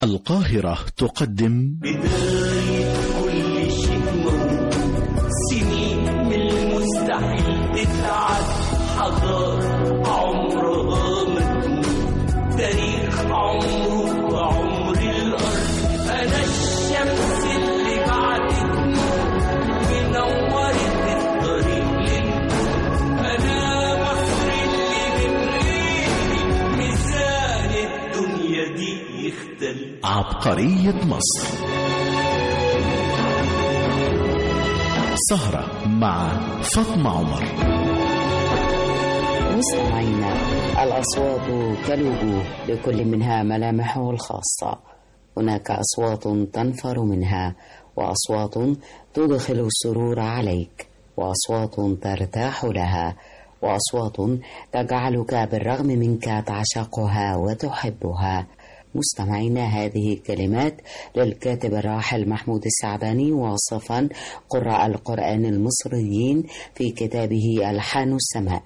القاهرة تقدم بداية كل شيء موجود سنين من المستحيل تتعد حضارة عمرها ما تموت تاريخ عمره وعمر الأرض أنا الشمس اللي بعدت منورت الطريق للنور أنا مصر اللي من غيري ميزان الدنيا دي يختلف عبقرية مصر سهرة مع فاطمة عمر مستمعينا الأصوات كالوجوه لكل منها ملامحه الخاصة هناك أصوات تنفر منها وأصوات تدخل السرور عليك وأصوات ترتاح لها وأصوات تجعلك بالرغم منك تعشقها وتحبها مستمعينا هذه كلمات للكاتب الراحل محمود السعداني واصفا قراء القرآن المصريين في كتابه ألحان السماء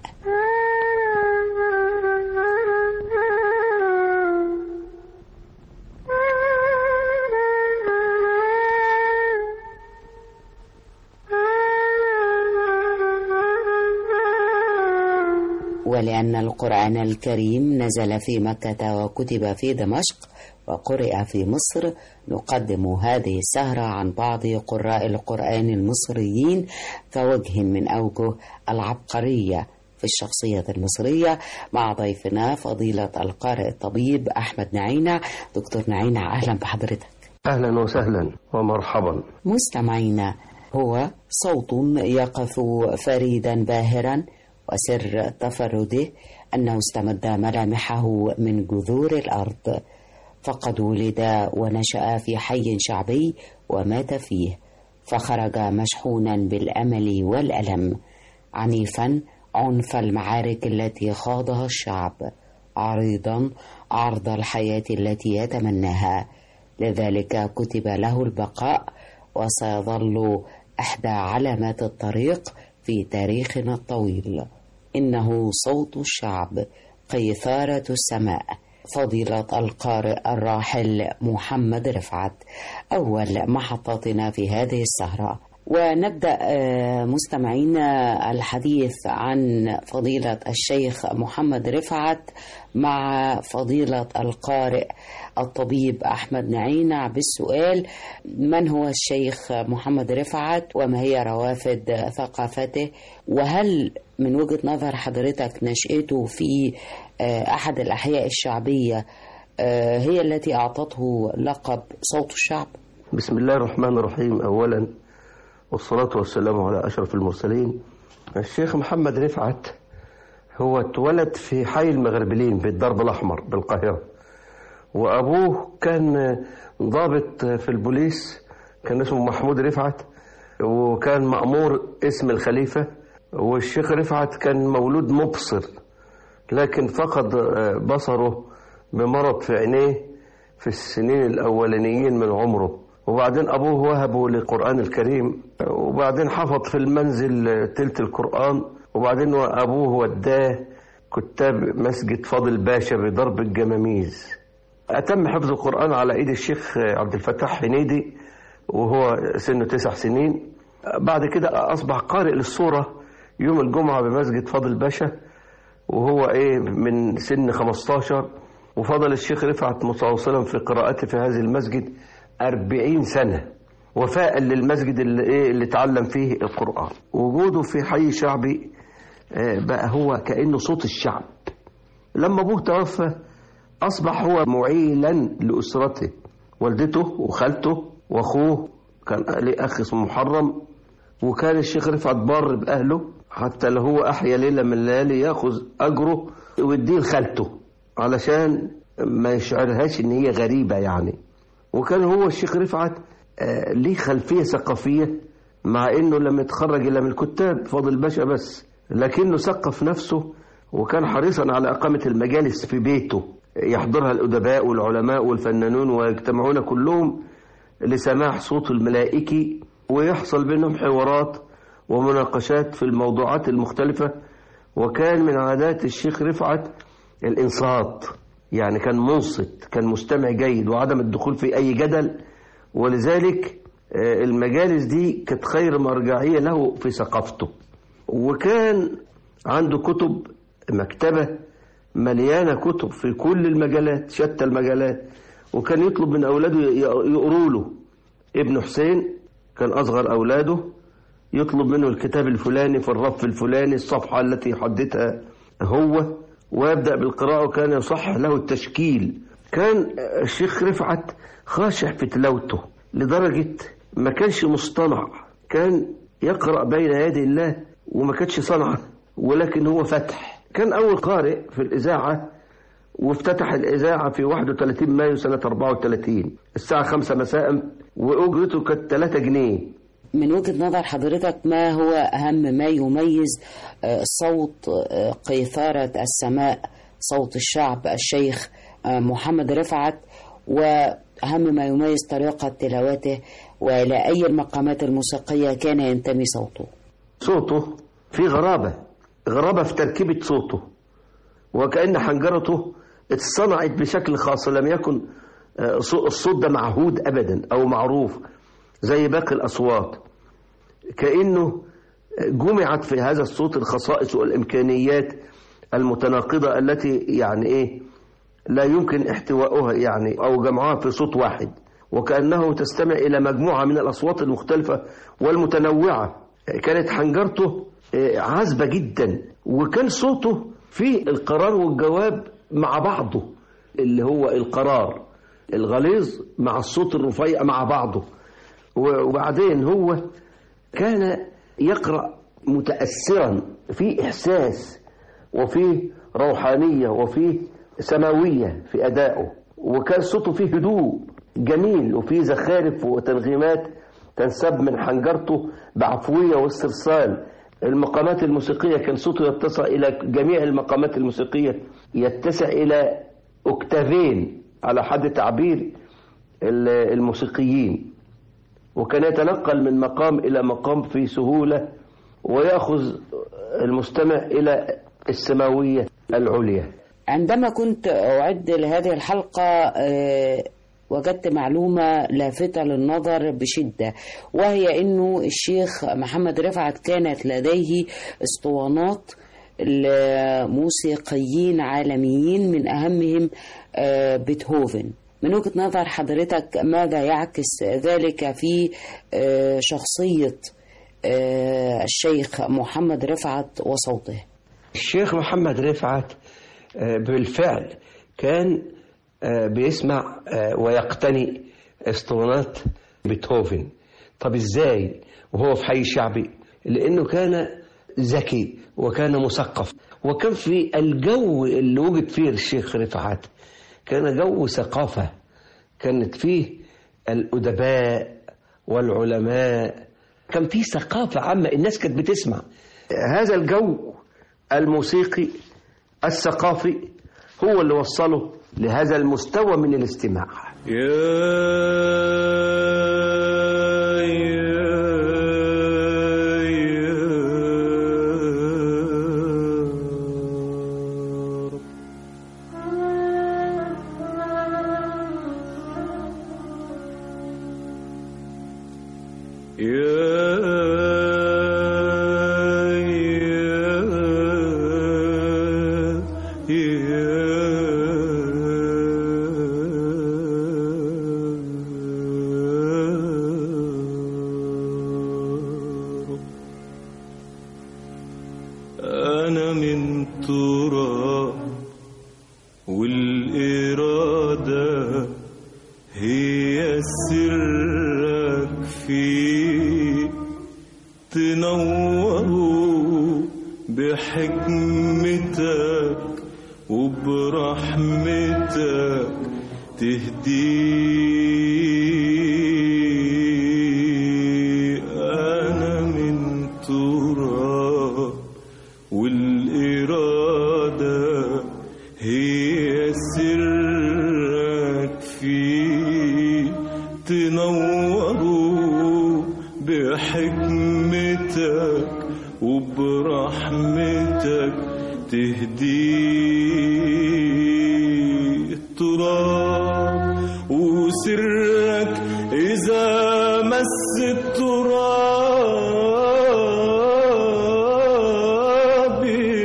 ولأن القرآن الكريم نزل في مكة وكتب في دمشق وقرئ في مصر نقدم هذه السهرة عن بعض قراء القرآن المصريين كوجه من أوجه العبقرية في الشخصية المصرية مع ضيفنا فضيلة القارئ الطبيب أحمد نعينة دكتور نعينة أهلا بحضرتك أهلا وسهلا ومرحبا مستمعينا هو صوت يقف فريدا باهرا وسر تفرده أنه استمد ملامحه من جذور الأرض فقد ولد ونشأ في حي شعبي ومات فيه فخرج مشحونا بالأمل والألم عنيفا عنف المعارك التي خاضها الشعب عريضا عرض الحياة التي يتمناها لذلك كتب له البقاء وسيظل إحدى علامات الطريق في تاريخنا الطويل إنه صوت الشعب قيثارة السماء فضيلة القارئ الراحل محمد رفعت أول محطتنا في هذه السهرة ونبدأ مستمعينا الحديث عن فضيلة الشيخ محمد رفعت مع فضيلة القارئ الطبيب أحمد نعينة بالسؤال من هو الشيخ محمد رفعت وما هي روافد ثقافته وهل من وجهة نظر حضرتك نشأته في أحد الأحياء الشعبية هي التي أعطته لقب صوت الشعب بسم الله الرحمن الرحيم أولا والصلاة والسلام على أشرف المرسلين الشيخ محمد رفعت هو اتولد في حي المغربلين بالدرب الأحمر بالقاهرة وأبوه كان ضابط في البوليس كان اسمه محمود رفعت وكان مأمور اسم الخليفة والشيخ رفعت كان مولود مبصر لكن فقد بصره بمرض في عينيه في السنين الأولانيين من عمره وبعدين أبوه وهبه للقرآن الكريم وبعدين حفظ في المنزل تلت القرآن وبعدين أبوه وداه كتاب مسجد فاضل باشا بضرب الجماميز أتم حفظ القرآن على إيد الشيخ عبد الفتاح حنيدي وهو سنه تسع سنين بعد كده أصبح قارئ للصورة يوم الجمعة بمسجد فاضل باشا وهو إيه من سن 15 وفضل الشيخ رفعت متواصلا في قراءته في هذا المسجد أربعين سنة وفاء للمسجد اللي, إيه اللي تعلم فيه القرآن وجوده في حي شعبي بقى هو كأنه صوت الشعب لما أبوه توفى أصبح هو معيلا لأسرته والدته وخالته وأخوه كان ليه أخ اسمه محرم وكان الشيخ رفعت بار بأهله حتى لو هو أحيا ليلة من الليالي ياخذ أجره ويديه لخالته علشان ما يشعرهاش إن هي غريبة يعني وكان هو الشيخ رفعت آه ليه خلفية ثقافية مع انه لم يتخرج الا من الكتاب فاضل باشا بس لكنه ثقف نفسه وكان حريصا على اقامة المجالس في بيته يحضرها الادباء والعلماء والفنانون ويجتمعون كلهم لسماع صوت الملائكي ويحصل بينهم حوارات ومناقشات في الموضوعات المختلفة وكان من عادات الشيخ رفعت الانصات يعني كان منصت كان مستمع جيد وعدم الدخول في أي جدل ولذلك آه، المجالس دي كانت خير مرجعية له في ثقافته وكان عنده كتب مكتبة مليانة كتب في كل المجالات شتى المجالات وكان يطلب من أولاده ي- يقروا له ابن حسين كان أصغر أولاده يطلب منه الكتاب الفلاني في الرف الفلاني الصفحة التي يحددها هو ويبدأ بالقراءة وكان يصحح له التشكيل كان الشيخ رفعت خاشع في تلاوته لدرجة ما كانش مصطنع كان يقرأ بين يدي الله وما كانش صنعة ولكن هو فتح كان أول قارئ في الإذاعة وافتتح الإذاعة في 31 مايو سنة 34 الساعة 5 مساء وأجرته كانت 3 جنيه من وجهة نظر حضرتك ما هو أهم ما يميز آه، صوت آه، قيثارة السماء صوت الشعب الشيخ آه، محمد رفعت وأهم ما يميز طريقة تلاوته وإلى أي المقامات الموسيقية كان ينتمي صوته صوته في غرابة غرابة في تركيبة صوته وكأن حنجرته اتصنعت بشكل خاص لم يكن آه، صو- الصوت ده معهود أبدا أو معروف زي باقي الأصوات كأنه جمعت في هذا الصوت الخصائص والإمكانيات المتناقضة التي يعني إيه لا يمكن احتوائها يعني أو جمعها في صوت واحد وكأنه تستمع إلى مجموعة من الأصوات المختلفة والمتنوعة كانت حنجرته آه، عذبة جدا وكان صوته في القرار والجواب مع بعضه اللي هو القرار الغليظ مع الصوت الرفيع مع بعضه و- وبعدين هو كان يقرأ متأثرا في إحساس وفي روحانية وفي سماوية في أدائه وكان صوته فيه هدوء جميل وفيه زخارف وتنغيمات تنسب من حنجرته بعفوية واسترسال المقامات الموسيقية كان صوته يتسع إلى جميع المقامات الموسيقية يتسع إلى أكتافين على حد تعبير ال- الموسيقيين وكان يتنقل من مقام إلى مقام في سهولة ويأخذ المستمع إلى السماوية العليا عندما كنت أعد لهذه الحلقة آه، وجدت معلومة لافتة للنظر بشدة وهي أنه الشيخ محمد رفعت كانت لديه اسطوانات لموسيقيين عالميين من أهمهم آه، بيتهوفن من وجهة نظر حضرتك ماذا يعكس ذلك في آه، شخصية آه، الشيخ محمد رفعت وصوته الشيخ محمد رفعت آه، بالفعل كان آه، بيسمع آه، ويقتني اسطوانات بيتهوفن طب ازاي وهو في حي شعبي لانه كان ذكي وكان مثقف وكان في الجو اللي وجد فيه الشيخ رفعت كان جو ثقافة كانت فيه الأدباء والعلماء كان فيه ثقافة عامة الناس كانت بتسمع هذا الجو الموسيقي الثقافي هو اللي وصله لهذا المستوى من الاستماع يا أنا من تراب والإرادة هي سرك في تنور بحكمتك وبرحمتك تهدي أنا من تراب والإرادة هي سرك في تنور بحكمتك وبرحمتك تهدي سرك إذا مس التراب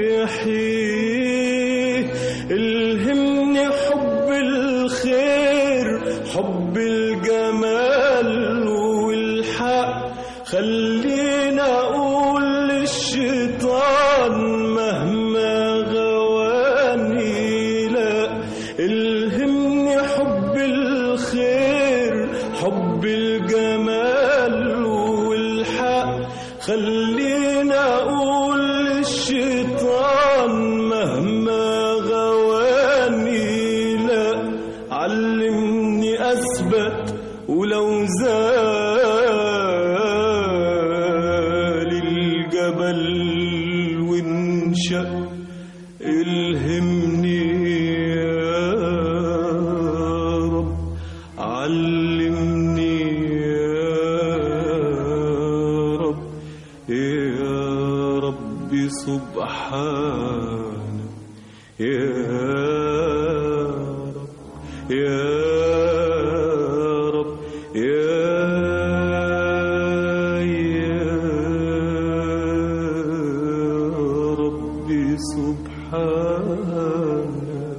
يحييه الهمني حب الخير حب الجمال والحق خلينا أقول للشيطان مهما غواني لا الهمني حب الخير حب الجمال والحق خلينا أقول للشيطان مهما غواني لا علمني أثبت ولو زال الجبل وانشق الهمني يا رب علمني يا رب يا ربي سبحانك يا رب يا رب يا يا ربي سبحانك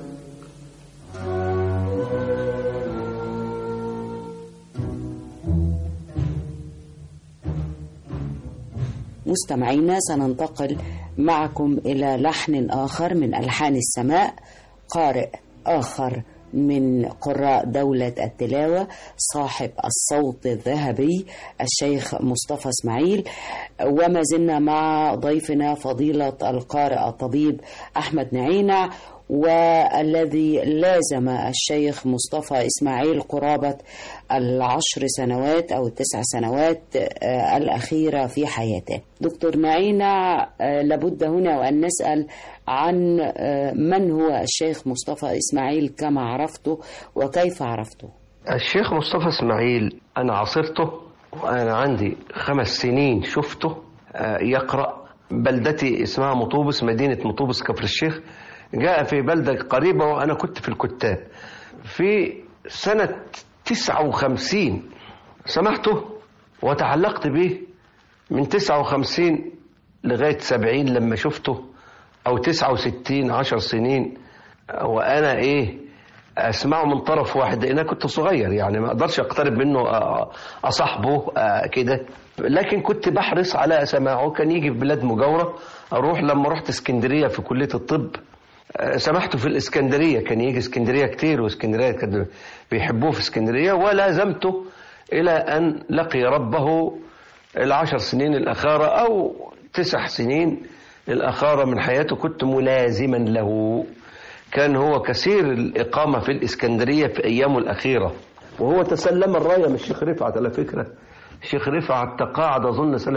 مستمعينا سننتقل معكم إلى لحن آخر من ألحان السماء قارئ آخر من قراء دولة التلاوة صاحب الصوت الذهبي الشيخ مصطفى اسماعيل وما زلنا مع ضيفنا فضيلة القارئ الطبيب أحمد نعينع والذي لازم الشيخ مصطفى إسماعيل قرابة العشر سنوات أو التسع سنوات آه، الأخيرة في حياته دكتور نعينع آه، لابد هنا وأن نسأل عن آه، من هو الشيخ مصطفى إسماعيل كما عرفته وكيف عرفته الشيخ مصطفى اسماعيل انا عاصرته وانا عندي خمس سنين شفته آه، يقرا بلدتي اسمها مطوبس مدينه مطوبس كفر الشيخ جاء في بلده قريبه وانا كنت في الكتاب في سنه 59 سمعته وتعلقت به من 59 لغايه 70 لما شفته او 69 10 سنين وانا ايه اسمعه من طرف واحد لان انا كنت صغير يعني ما اقدرش اقترب منه أ- اصاحبه أ- كده لكن كنت بحرص على سماعه كان يجي في بلاد مجاوره اروح لما رحت اسكندريه في كليه الطب أ، سمحته في الاسكندريه كان يجي اسكندريه كتير واسكندريه كان بيحبوه في اسكندريه ولازمته الى ان لقي ربه العشر سنين الاخاره او تسع سنين الاخاره من حياته كنت ملازما له كان هو كثير الإقامة في الإسكندرية في أيامه الأخيرة وهو تسلم الراية من الشيخ رفعت على فكرة الشيخ رفعت تقاعد أظن سنة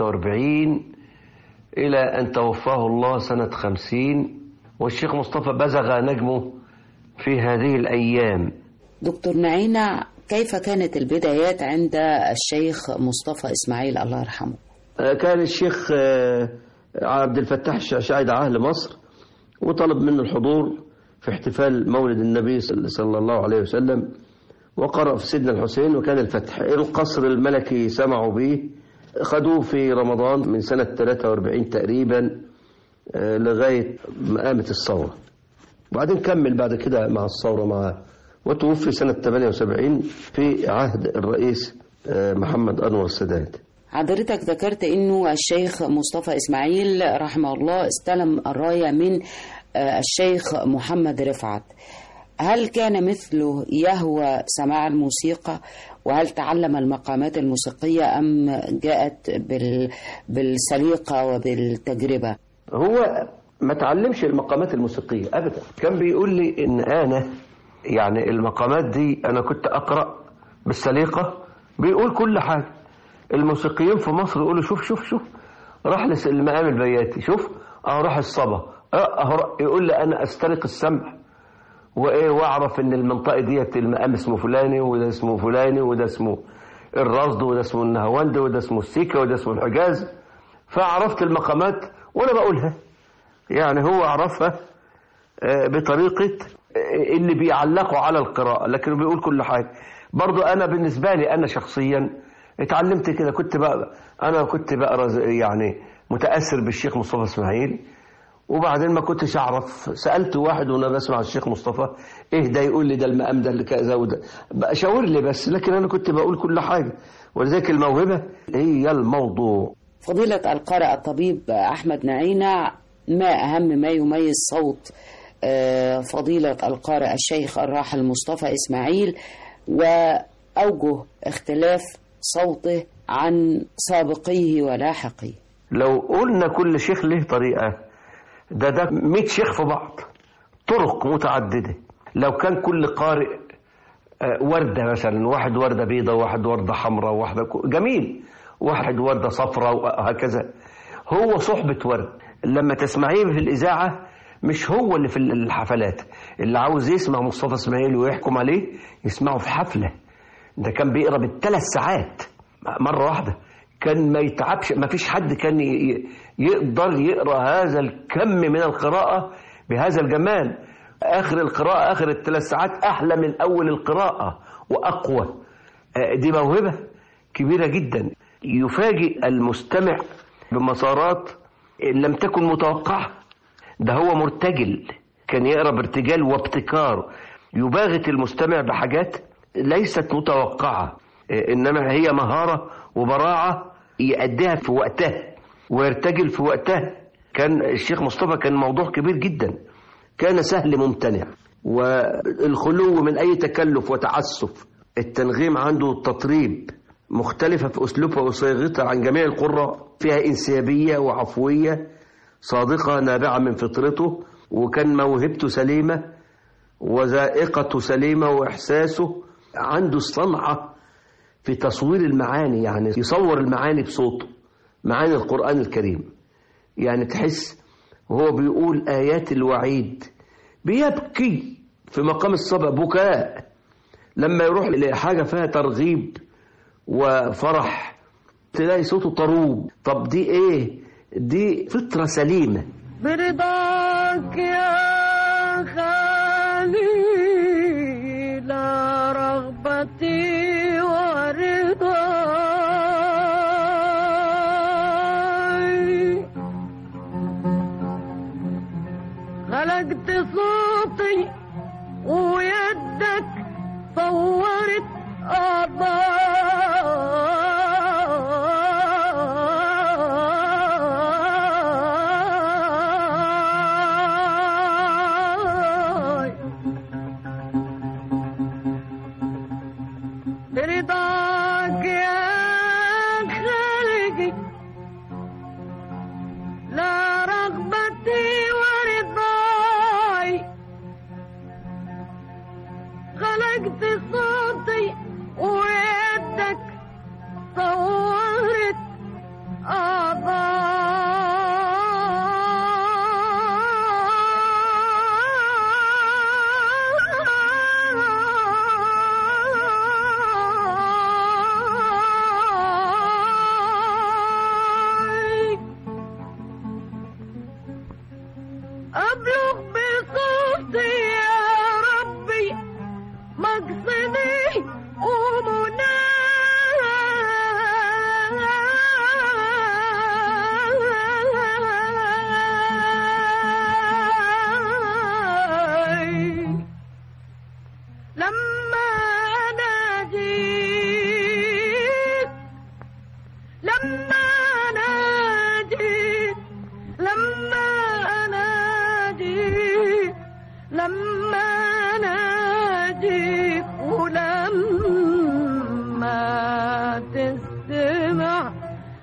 43 إلى أن توفاه الله سنة 50 والشيخ مصطفى بزغ نجمه في هذه الأيام دكتور نعينع كيف كانت البدايات عند الشيخ مصطفى إسماعيل الله يرحمه آه، كان الشيخ آه، عبد الفتاح الشعشاعي دعاه لمصر وطلب منه الحضور في احتفال مولد النبي صل- صلى الله عليه وسلم وقرأ في سيدنا الحسين وكان الفتح القصر الملكي سمعوا به خدوه في رمضان من سنة 43 تقريبا آه، لغاية ما قامت الثورة وبعدين كمل بعد كده مع الثورة معاه وتوفي سنة 78 في عهد الرئيس آه، محمد أنور السادات حضرتك ذكرت انه الشيخ مصطفى اسماعيل رحمه الله استلم الرايه من آه، الشيخ محمد رفعت هل كان مثله يهوى سماع الموسيقى وهل تعلم المقامات الموسيقيه ام جاءت بال بالسليقه وبالتجربه هو ما تعلمش المقامات الموسيقية أبدا كان بيقول لي إن أنا يعني المقامات دي أنا كنت أقرأ بالسليقة بيقول كل حاجة الموسيقيين في مصر يقولوا شوف شوف شوف راح لس- المقام البياتي شوف أهو راح الصبا أه أهو را- يقول لي أنا أسترق السمع وايه واعرف ان المنطقه ديت المقام اسمه فلاني وده اسمه فلاني وده اسمه الرصد وده اسمه النهاوند وده اسمه السيكا وده اسمه الحجاز فعرفت المقامات وانا بقولها يعني هو عرفها آه، بطريقه آه، اللي بيعلقوا على القراءه لكن بيقول كل حاجه برضو انا بالنسبه لي انا شخصيا اتعلمت كده كنت بقى انا كنت بقرا ز- يعني متاثر بالشيخ مصطفى اسماعيل وبعدين ما كنتش اعرف سالت واحد وانا بسمع الشيخ مصطفى ايه ده يقول لي ده المقام ده اللي كذا وده بقى شاور لي بس لكن انا كنت بقول كل حاجه ولذلك الموهبه هي الموضوع فضيلة القارئ الطبيب أحمد نعينة ما أهم ما يميز صوت آه، فضيلة القارئ الشيخ الراحل مصطفى إسماعيل وأوجه اختلاف صوته عن سابقيه ولاحقيه لو قلنا كل شيخ له طريقة ده ده 100 شيخ في بعض طرق متعددة لو كان كل قارئ آه، وردة مثلا واحد وردة بيضة واحد وردة حمراء واحدة ك- جميل واحد وردة صفراء وهكذا هو صحبة ورد لما تسمعيه في الإذاعة مش هو اللي في الحفلات اللي عاوز يسمع مصطفى اسماعيل ويحكم عليه يسمعه في حفلة ده كان بيقرا بالثلاث ساعات مرة واحدة كان ما يتعبش ما فيش حد كان ي- ي- يقدر يقرا هذا الكم من القراءة بهذا الجمال آخر القراءة آخر الثلاث ساعات أحلى من أول القراءة وأقوى آه، دي موهبة كبيرة جدا يفاجئ المستمع بمسارات لم تكن متوقعة ده هو مرتجل كان يقرا بارتجال وابتكار يباغت المستمع بحاجات ليست متوقعة إيه، إنما هي مهارة وبراعة يأديها في وقتها ويرتجل في وقتها كان الشيخ مصطفى كان موضوع كبير جدا كان سهل ممتنع والخلو من أي تكلف وتعسف التنغيم عنده التطريب مختلفة في أسلوبها وصياغتها عن جميع القراء فيها انسيابية وعفوية صادقة نابعة من فطرته وكان موهبته سليمة وذائقته سليمة وإحساسه عنده صنعة في تصوير المعاني يعني يصور المعاني بصوته معاني القرآن الكريم يعني تحس وهو بيقول آيات الوعيد بيبكي في مقام الصبا بكاء لما يروح لحاجة فيها ترغيب وفرح تلاقي صوته طروب طب دي ايه دي فطرة سليمة برضاك يا خالي لا رغبتي ورضاي خلقت صوتي ويدك صورت أعضاي برضاك يا خالقي لا رغبتي ورضاي خلقت صوتي ويدك صورت أعضاي أبلغ بصوتي يا ربي مقصدي ومناي لما ناديت لما ناديت لما ناديت لما ناديت ولما تستمع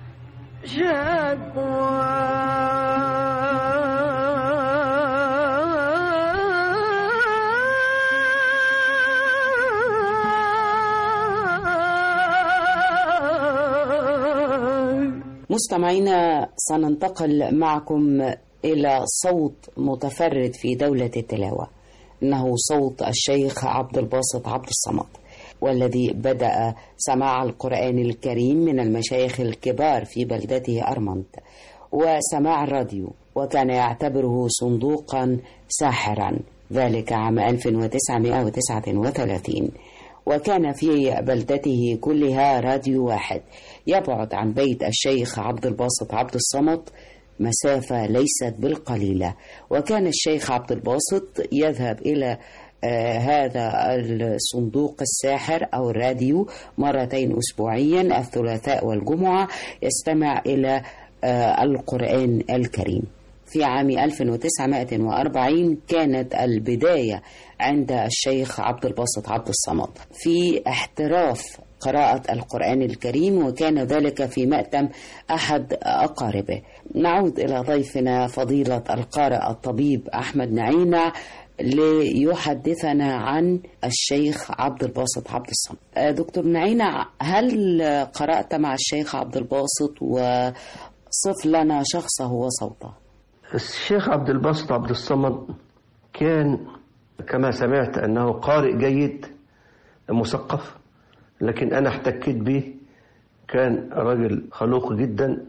شكوى مستمعينا سننتقل معكم إلى صوت متفرد في دولة التلاوة إنه صوت الشيخ عبد الباسط عبد الصمد والذي بدأ سماع القرآن الكريم من المشايخ الكبار في بلدته أرمنت وسماع الراديو وكان يعتبره صندوقا ساحرا ذلك عام 1939 وكان في بلدته كلها راديو واحد يبعد عن بيت الشيخ عبد الباسط عبد الصمد مسافة ليست بالقليلة وكان الشيخ عبد الباسط يذهب إلى آه هذا الصندوق الساحر أو الراديو مرتين أسبوعيا الثلاثاء والجمعة يستمع إلى آه القرآن الكريم في عام 1940 كانت البداية عند الشيخ عبد الباسط عبد الصمد في احتراف قراءة القرآن الكريم وكان ذلك في مأتم أحد أقاربه نعود إلى ضيفنا فضيلة القارئ الطبيب أحمد نعيمة ليحدثنا عن الشيخ عبد الباسط عبد الصمد دكتور نعيمة هل قرأت مع الشيخ عبد الباسط وصف لنا شخصه وصوته الشيخ عبد الباسط عبد الصمد كان كما سمعت أنه قارئ جيد مثقف لكن أنا احتكيت به كان رجل خلوق جدا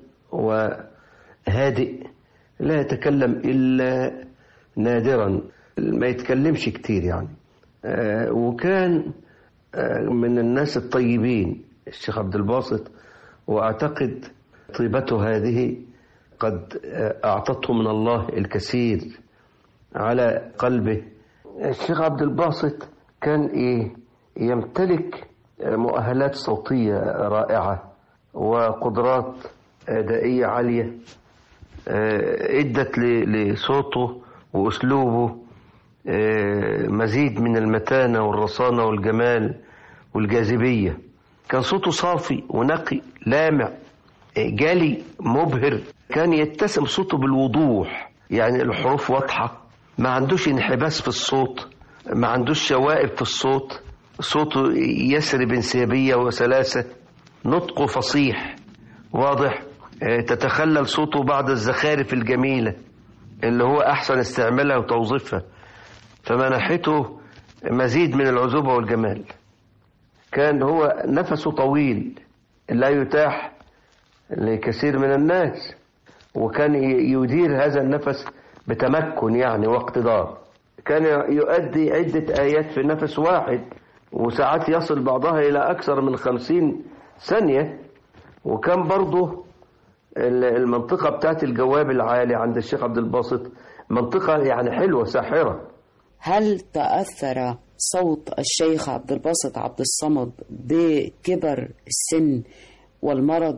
وهادئ لا يتكلم إلا نادرا ما يتكلمش كتير يعني آه وكان آه من الناس الطيبين الشيخ عبد الباسط وأعتقد طيبته هذه قد آه أعطته من الله الكثير على قلبه الشيخ عبد الباسط كان إيه يمتلك مؤهلات صوتية رائعة وقدرات أدائية عالية ادت لصوته وأسلوبه مزيد من المتانة والرصانة والجمال والجاذبية كان صوته صافي ونقي لامع جالي مبهر كان يتسم صوته بالوضوح يعني الحروف واضحة ما عندوش انحباس في الصوت ما عندوش شوائب في الصوت صوته يسري بانسيابية وسلاسة نطقه فصيح واضح تتخلل صوته بعض الزخارف الجميلة اللي هو أحسن استعمالها وتوظيفها فمنحته مزيد من العذوبة والجمال كان هو نفسه طويل لا يتاح لكثير من الناس وكان يدير هذا النفس بتمكن يعني واقتدار كان يؤدي عدة آيات في نفس واحد وساعات يصل بعضها إلى أكثر من خمسين ثانية وكان برضه المنطقة بتاعت الجواب العالي عند الشيخ عبد الباسط منطقة يعني حلوة ساحرة هل تأثر صوت الشيخ عبد الباسط عبد الصمد بكبر السن والمرض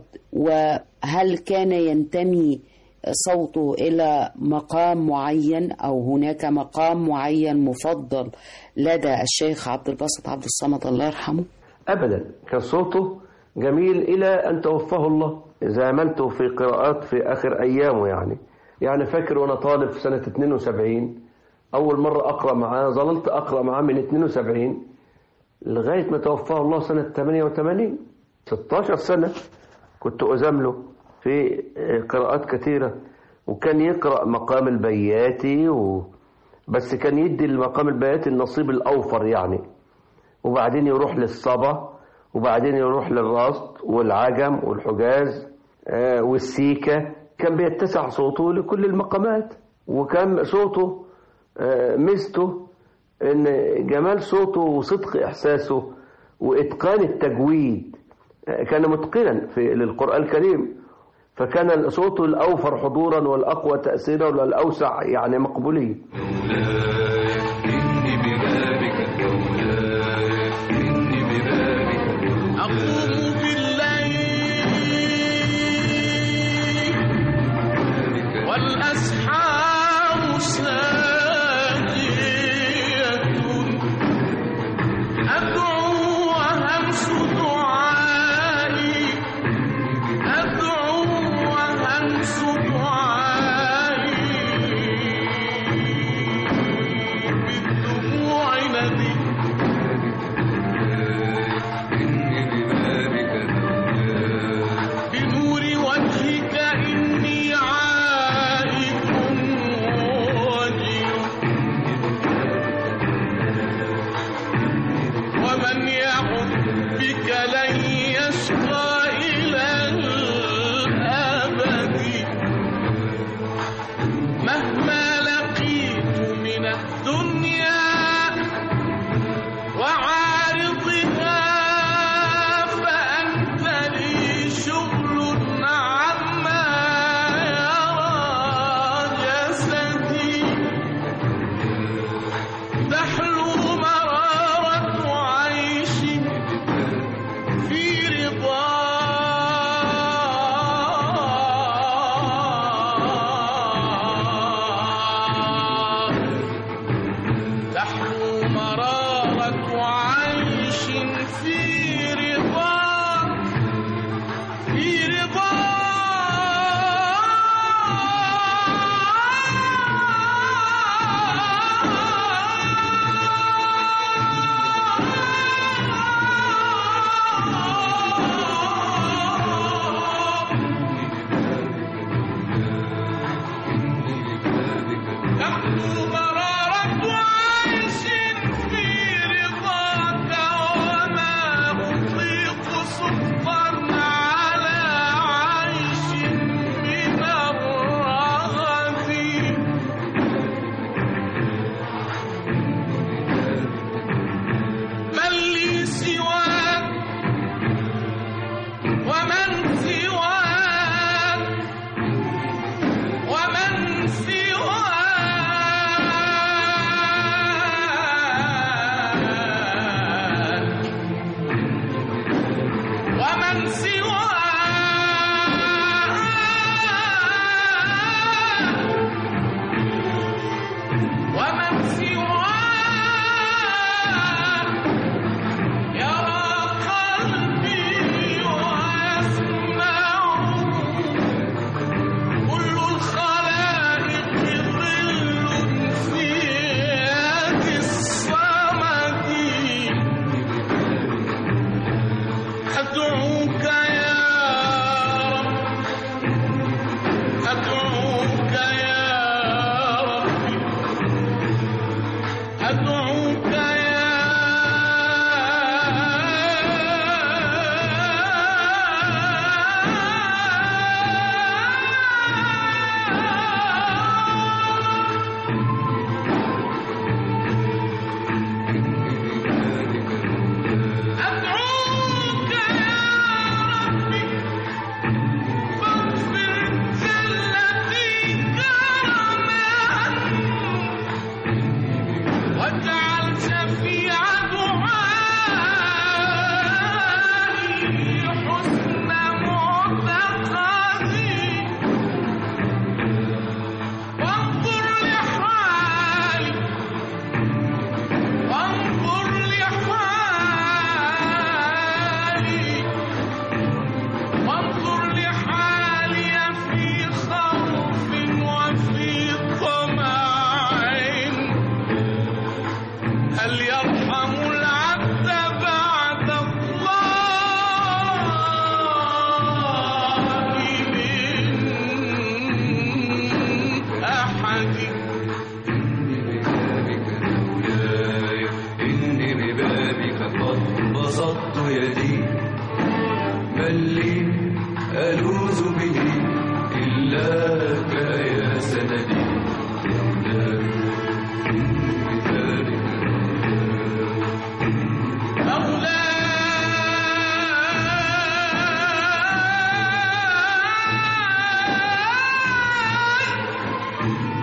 وهل كان ينتمي صوته إلى مقام معين أو هناك مقام معين مفضل لدى الشيخ عبد الباسط عبد الصمد الله يرحمه أبدا كان صوته جميل إلى أن توفاه الله زاملته في قراءات في آخر أيامه يعني يعني فاكر وأنا طالب في سنة 72 أول مرة أقرأ معاه ظللت أقرأ معاه من 72 لغاية ما توفاه الله سنة 88 16 سنة كنت أزامله في قراءات كثيرة وكان يقرأ مقام البياتي و... بس كان يدي المقام البياتي النصيب الأوفر يعني وبعدين يروح للصبا وبعدين يروح للرصد والعجم والحجاز آه والسيكة كان بيتسع صوته لكل المقامات وكان صوته آه ميزته ان جمال صوته وصدق احساسه واتقان التجويد آه كان متقنا في للقرآن الكريم فكان صوته الأوفر حضورا والأقوى تأثيرا والأوسع يعني مقبولية أقوم بالليل والأسحار ساجية أدعو وهمس دعائي أدعو وهمس دعائي بالدموع ندي بنور وجهك إني عائد وجل ومن يعد بك لن يشقى إلى الأبد مهما لقيت من الدنيا وعارضها ومن سواه ومن سواه يرى قلبي ويسمع كل الخلائق ظل في يد الصمد أدعوك يا رب أدعوك يا ربي أدعوك يا أدعوك يا ربي فاغفر جلتي كرما واجعل شفيع دعائي حسن معتقدي وانظر لحالي وانظر لحالي وانظر لحالي في خوف وفي طمع هل يرحم العبد بعد الله من أحد إني ببابك قد بسطت يدي بل لي ألوذ به إلاك يا سندي مولاي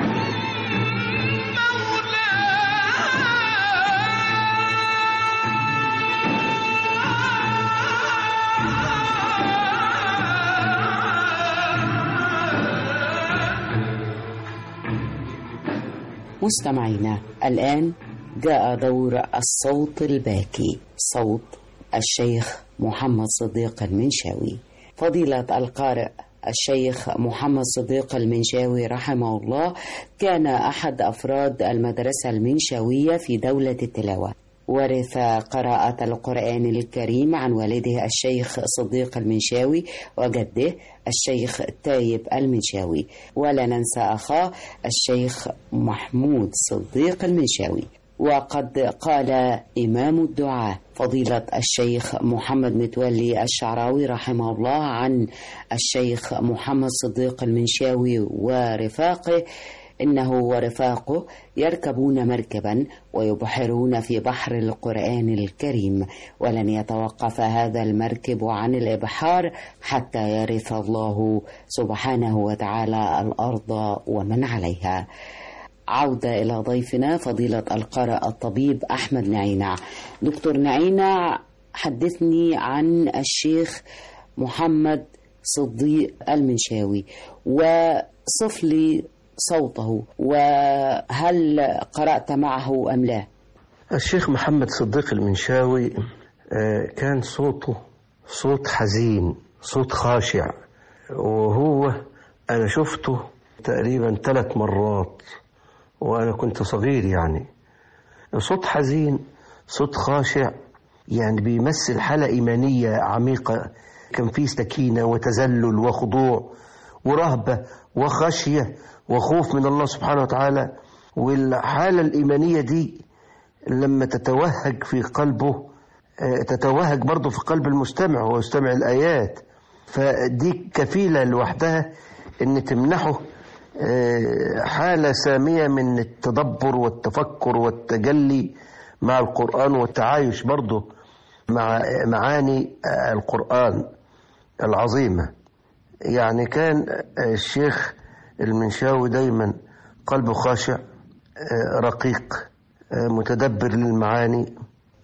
مستمعينا الآن جاء دور الصوت الباكي صوت الشيخ محمد صديق المنشاوي فضيلة القارئ الشيخ محمد صديق المنشاوي رحمه الله كان أحد أفراد المدرسة المنشاوية في دولة التلاوة ورث قراءة القرآن الكريم عن والده الشيخ صديق المنشاوي وجده الشيخ تايب المنشاوي ولا ننسى أخاه الشيخ محمود صديق المنشاوي وقد قال إمام الدعاء فضيلة الشيخ محمد متولي الشعراوي رحمه الله عن الشيخ محمد صديق المنشاوي ورفاقه إنه ورفاقه يركبون مركبا ويبحرون في بحر القرآن الكريم ولن يتوقف هذا المركب عن الإبحار حتى يرث الله سبحانه وتعالى الأرض ومن عليها عودة إلى ضيفنا فضيلة القارئ الطبيب أحمد نعينع دكتور نعينع حدثني عن الشيخ محمد صديق المنشاوي وصف لي صوته وهل قرأت معه أم لا الشيخ محمد صديق المنشاوي آه، كان صوته صوت حزين صوت خاشع وهو أنا شفته تقريبا ثلاث مرات وأنا كنت صغير يعني صوت حزين صوت خاشع يعني بيمثل حالة إيمانية عميقة كان فيه سكينة وتذلل وخضوع ورهبة وخشية وخوف من الله سبحانه وتعالى والحالة الإيمانية دي لما تتوهج في قلبه آه، تتوهج برضه في قلب المستمع وهو يستمع الآيات فدي كفيلة لوحدها إن تمنحه آه، حالة سامية من التدبر والتفكر والتجلي مع القرآن والتعايش برضه مع معاني آه، القرآن العظيمة يعني كان آه، الشيخ المنشاوي دايما قلبه خاشع آه، رقيق آه، متدبر للمعاني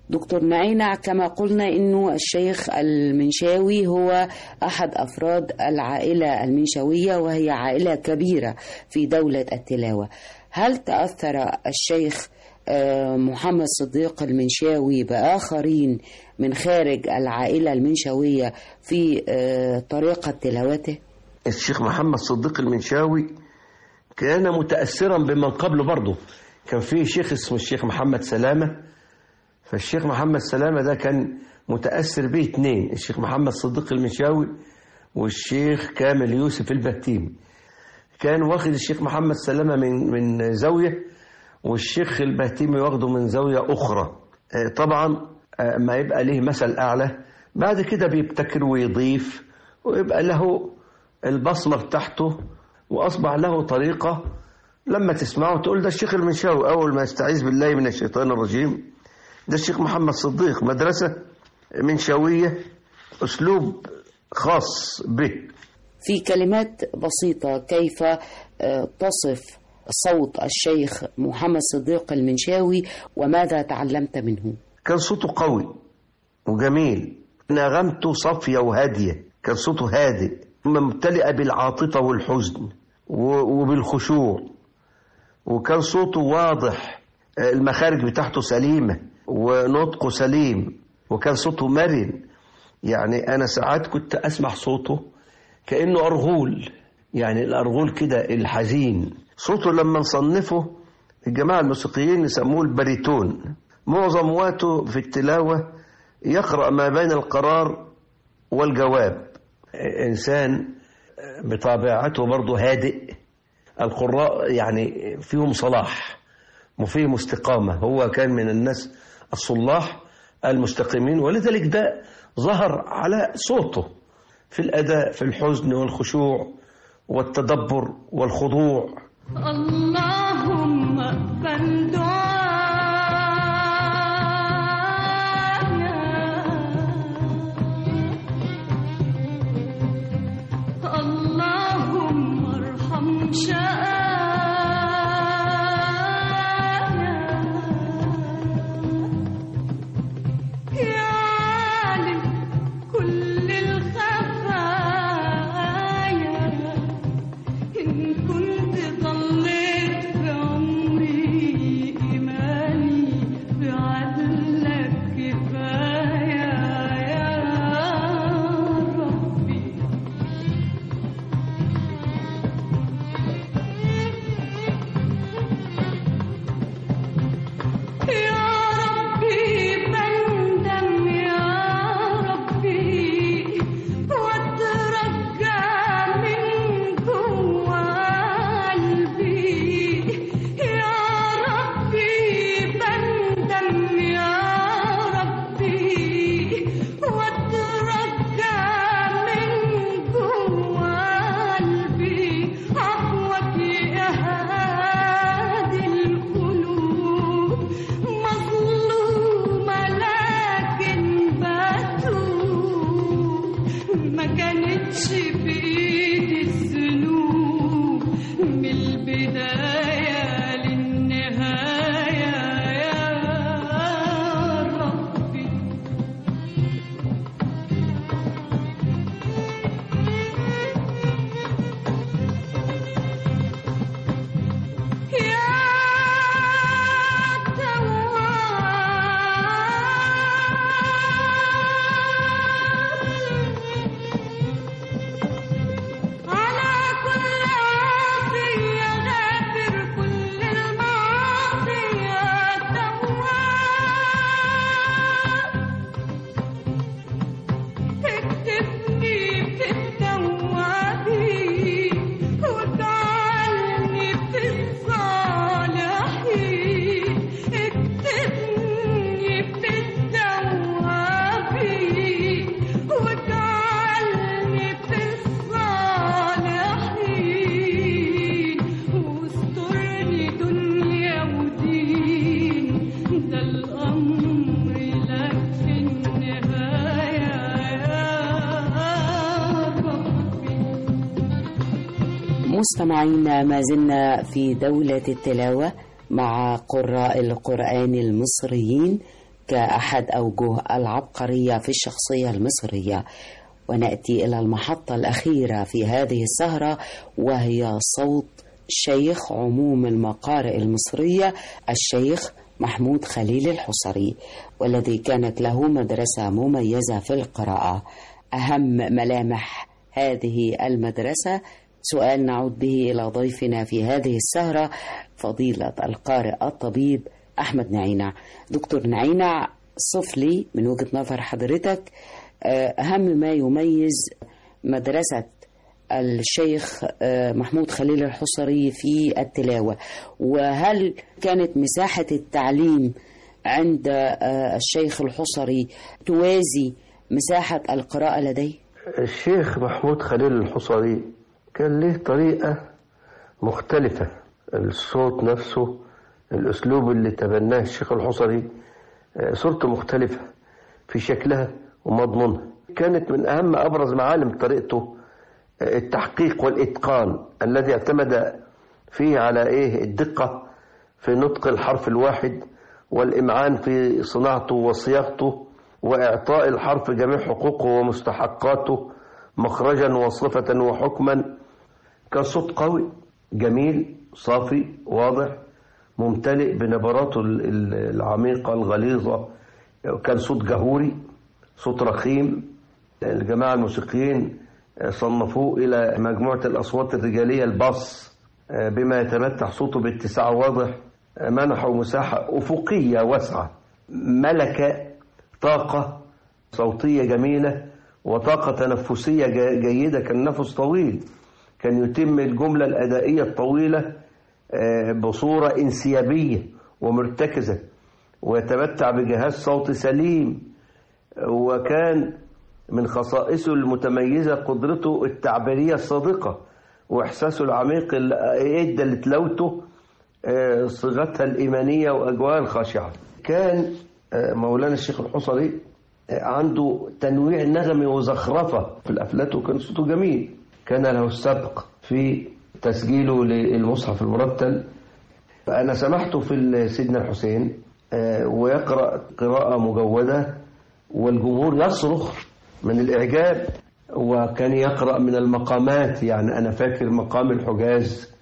دكتور نعينع كما قلنا انه الشيخ المنشاوي هو احد افراد العائله المنشاويه وهي عائله كبيره في دوله التلاوه. هل تاثر الشيخ آه، محمد صديق المنشاوي باخرين من خارج العائله المنشاويه في آه، طريقه تلاوته؟ الشيخ محمد صديق المنشاوي كان متأثرا بمن قبله برضه كان في شيخ اسمه الشيخ محمد سلامة فالشيخ محمد سلامة ده كان متأثر به اتنين الشيخ محمد صديق المنشاوي والشيخ كامل يوسف البتيمي كان واخد الشيخ محمد سلامة من من زاوية والشيخ البهتيمي واخده من زاوية أخرى آه، طبعا آه، ما يبقى ليه مثل أعلى بعد كده بيبتكر ويضيف ويبقى له البصمة بتاعته وأصبح له طريقة لما تسمعه تقول ده الشيخ المنشاوي أول ما يستعيذ بالله من الشيطان الرجيم ده الشيخ محمد صديق مدرسة منشاوية أسلوب خاص به في كلمات بسيطة كيف آه، تصف صوت الشيخ محمد صديق المنشاوي وماذا تعلمت منه كان صوته قوي وجميل نغمته صافية وهادية كان صوته هادئ ممتلئة بالعاطفة والحزن و- وبالخشوع وكان صوته واضح المخارج بتاعته سليمة ونطقه سليم وكان صوته مرن يعني أنا ساعات كنت أسمع صوته كأنه أرغول يعني الأرغول كده الحزين صوته لما نصنفه الجماعة الموسيقيين يسموه الباريتون معظم وقته في التلاوة يقرأ ما بين القرار والجواب إنسان بطبيعته برضه هادئ القراء يعني فيهم صلاح وفيهم استقامة هو كان من الناس الصلاح المستقيمين ولذلك ده ظهر على صوته في الأداء في الحزن والخشوع والتدبر والخضوع اللهم اقبل دعانا اللهم ارحم شأنا يا عالم كل الخفايا إن كنت ضليت بعمري إيماني بعدلك كفاية يا ربي يا ربي بندم يا ربي واترجى من جوا قلبي يا ربي بندم يا ربي واترجى من جوا قلبي عفوك يا هادي القلوب مظلومة لكن بتوب ما كانتش بإيدي الذنوب من البداية للنهاية يا ربي يا على كل عاصي يا غافر كل المعاصي يا تواب اكتبني في التوابين واجعلني في الصالحين اكتبني في التوابين واجعلني في الصالحين واسترني دنيا ودين ده الأمر لك في النهاية يا ربي مستمعينا ما زلنا في دولة التلاوة مع قراء القرآن المصريين كأحد أوجه العبقرية في الشخصية المصرية ونأتي إلى المحطة الأخيرة في هذه السهرة وهي صوت شيخ عموم المقارئ المصرية الشيخ محمود خليل الحصري والذي كانت له مدرسة مميزة في القراءة أهم ملامح هذه المدرسة سؤال نعود به إلى ضيفنا في هذه السهرة فضيلة القارئ الطبيب أحمد نعينع دكتور نعينع صف لي من وجهة نظر حضرتك أهم ما يميز مدرسة الشيخ محمود خليل الحصري في التلاوة وهل كانت مساحة التعليم عند الشيخ الحصري توازي مساحة القراءة لديه؟ الشيخ محمود خليل الحصري كان له طريقة مختلفة الصوت نفسه الأسلوب اللي تبناه الشيخ الحصري صورته مختلفة في شكلها ومضمونها كانت من أهم أبرز معالم طريقته التحقيق والإتقان الذي اعتمد فيه على إيه الدقة في نطق الحرف الواحد والإمعان في صناعته وصياغته وإعطاء الحرف جميع حقوقه ومستحقاته مخرجا وصفة وحكما كان صوت قوي جميل صافي واضح ممتلئ بنبراته العميقة الغليظة كان صوت جهوري صوت رخيم الجماعة الموسيقيين صنفوه إلى مجموعة الأصوات الرجالية الباص بما يتمتع صوته باتساع واضح منحه مساحة أفقية واسعة ملك طاقة صوتية جميلة وطاقة تنفسية جيدة كان نفس طويل كان يتم الجملة الأدائية الطويلة بصورة انسيابية ومرتكزة ويتمتع بجهاز صوت سليم وكان من خصائصه المتميزة قدرته التعبيرية الصادقة وإحساسه العميق اللي ادى لتلاوته صيغتها الإيمانية وأجواءها الخاشعة كان مولانا الشيخ الحصري عنده تنويع نغمي وزخرفة في الأفلات وكان صوته جميل كان له السبق في تسجيله للمصحف المرتل فأنا سمحته في سيدنا الحسين ويقرأ قراءة مجودة والجمهور يصرخ من الإعجاب وكان يقرأ من المقامات يعني أنا فاكر مقام الحجاز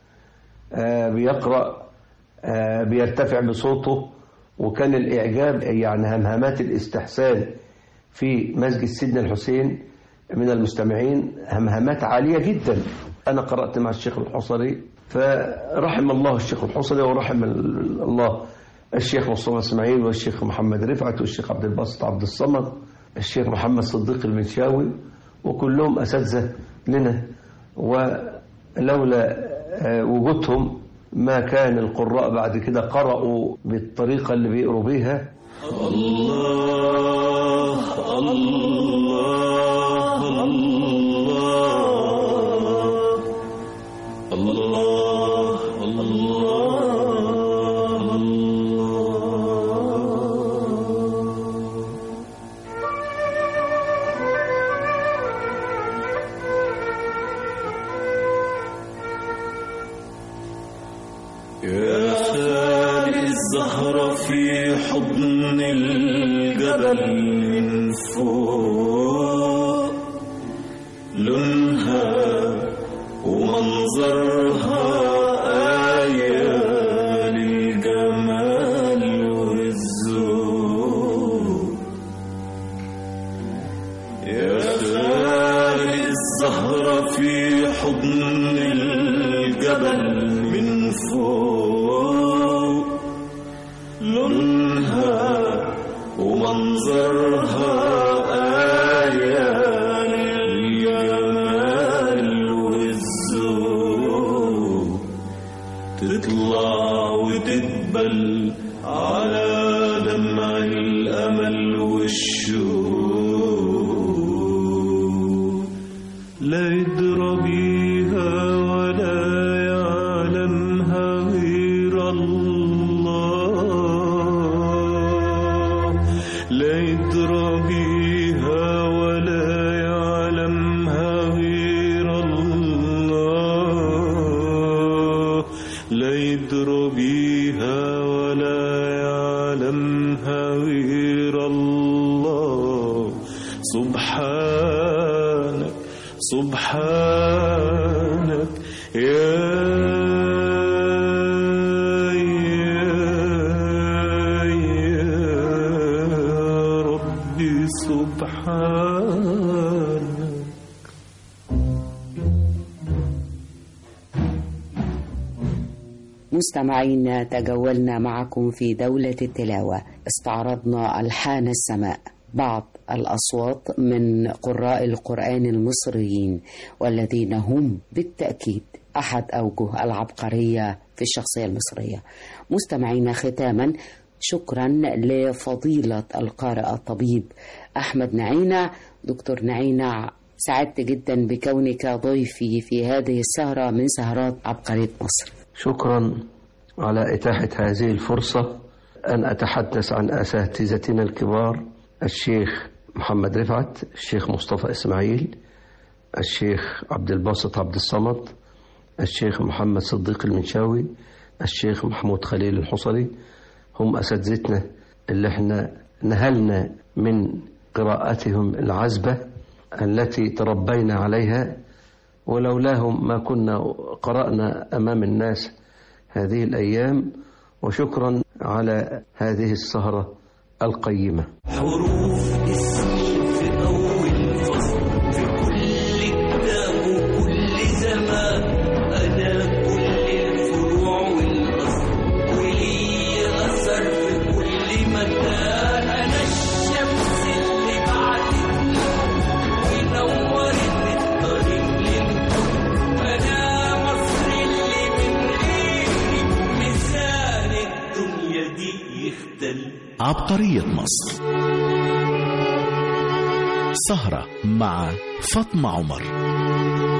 بيقرأ بيرتفع بصوته وكان الإعجاب يعني همهمات الاستحسان في مسجد سيدنا الحسين من المستمعين همهمات عالية جدا أنا قرأت مع الشيخ الحصري فرحم الله الشيخ الحصري ورحم الله الشيخ مصطفى اسماعيل والشيخ محمد رفعت والشيخ عبد الباسط عبد الصمد الشيخ محمد صديق المنشاوي وكلهم أساتذة لنا ولولا وجودهم ما كان القراء بعد كده قرأوا بالطريقة اللي بيقروا بيها الله الله الله الله الله يا خالي الزهرة في حضن الجبل من فوق لونها ومنظرها آية للجمال والذوق يا خالي الزهرة في حضن الجبل من فوق لونها ومنظرها آية للجمال والذوق تطلع وتدبل على دمع الأمل والشوق لا يدرى بيها سبحانك سبحانك يا يا يا ربي سبحانك مستمعين تجولنا معكم في دولة التلاوة استعرضنا ألحان السماء بعض الأصوات من قراء القرآن المصريين والذين هم بالتأكيد أحد أوجه العبقرية في الشخصية المصرية مستمعين ختاما شكرا لفضيلة القارئ الطبيب أحمد نعينع دكتور نعينع سعدت جدا بكونك ضيفي في هذه السهرة من سهرات عبقرية مصر شكرا على إتاحة هذه الفرصة أن أتحدث عن أساتذتنا الكبار الشيخ محمد رفعت الشيخ مصطفى إسماعيل الشيخ عبد الباسط عبد الصمد الشيخ محمد صديق المنشاوي الشيخ محمود خليل الحصري هم أساتذتنا اللي احنا نهلنا من قراءتهم العذبة التي تربينا عليها ولولاهم ما كنا قرأنا أمام الناس هذه الأيام وشكرا على هذه السهرة القيمة حروف اسمي في أول فصل في كل كتاب وكل زمان أنا كل الفروع والأصل ولي أثر في كل مكان أنا الشمس اللي بعدت ونورت الطريق للكون أنا مصر اللي من غيري ميزان الدنيا دي يختل عبقرية مصر سهرة مع فاطمة عمر